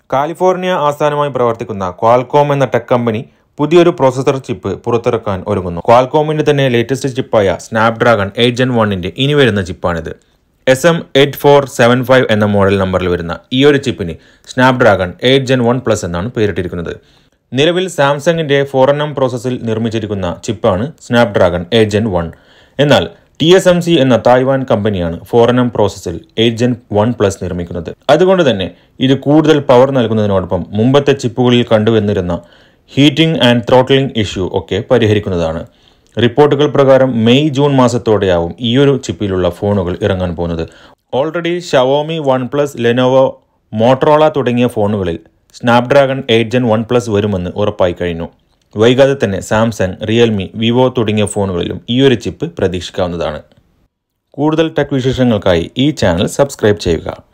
California ആസ്ഥാനമായി പ്രവർത്തിക്കുന്ന Qualcomm എന്ന ടെക് കമ്പനി പുതിയൊരു പ്രോസസർ ചിപ്പ് പുറത്തിറക്കാൻ ഒരുങ്ങുന്നു ക്വാൽകോമിന്റെ തന്നെ ലേറ്റസ്റ്റ് ചിപ്പായ സ്നാപ്ഡ്രാഗൺ എയ്റ്റ് ജെൻ വണ്ണിന്റെ ഇനി വരുന്ന ചിപ്പാണിത് S M eight four seven five എന്ന മോഡൽ നമ്പറിൽ വരുന്ന ഈ ഒരു ചിപ്പിന് Snapdragon eight gen one plus എന്നാണ് പേരിട്ടിരിക്കുന്നത് നിലവിൽ സാംസങ്ങിന്റെ ഫോർ എൻ എം പ്രോസസ്സിൽ നിർമ്മിച്ചിരിക്കുന്ന ചിപ്പാണ് സ്നാപ്ഡ്രാഗൺ എയ്റ്റ് ജെൻ വൺ എന്നാൽ ടി എസ് എം സി എന്ന തായ്വാൻ കമ്പനിയാണ് ഫോർ എൻ എം പ്രോസസ്സിൽ എയ്റ്റ് ജെൻ വൺ പ്ലസ് നിർമ്മിക്കുന്നത് അതുകൊണ്ട് തന്നെ ഇത് കൂടുതൽ പവർ നൽകുന്നതിനോടൊപ്പം മുമ്പത്തെ ചിപ്പുകളിൽ കണ്ടുവന്നിരുന്ന ഹീറ്റിംഗ് ആൻഡ് ത്രോട്ടിലിംഗ് ഇഷ്യൂ ഒക്കെ പരിഹരിക്കുന്നതാണ് റിപ്പോർട്ടുകൾ പ്രകാരം മെയ് ജൂൺ മാസത്തോടെയാവും ഈയൊരു ചിപ്പിലുള്ള ഫോണുകൾ ഇറങ്ങാൻ പോകുന്നത് already Xiaomi OnePlus Lenovo Motorola തുടങ്ങിയ ഫോണുകളിൽ Snapdragon eight gen one plus വരുമെന്ന് ഉറപ്പായി കഴിഞ്ഞു വൈകാതെ തന്നെ സാംസങ് റിയൽമി വിവോ തുടങ്ങിയ ഫോണുകളിലും ഈയൊരു ചിപ്പ് പ്രതീക്ഷിക്കാവുന്നതാണ് കൂടുതൽ ടെക് വിശേഷങ്ങൾക്കായി ഈ ചാനൽ സബ്സ്ക്രൈബ് ചെയ്യുക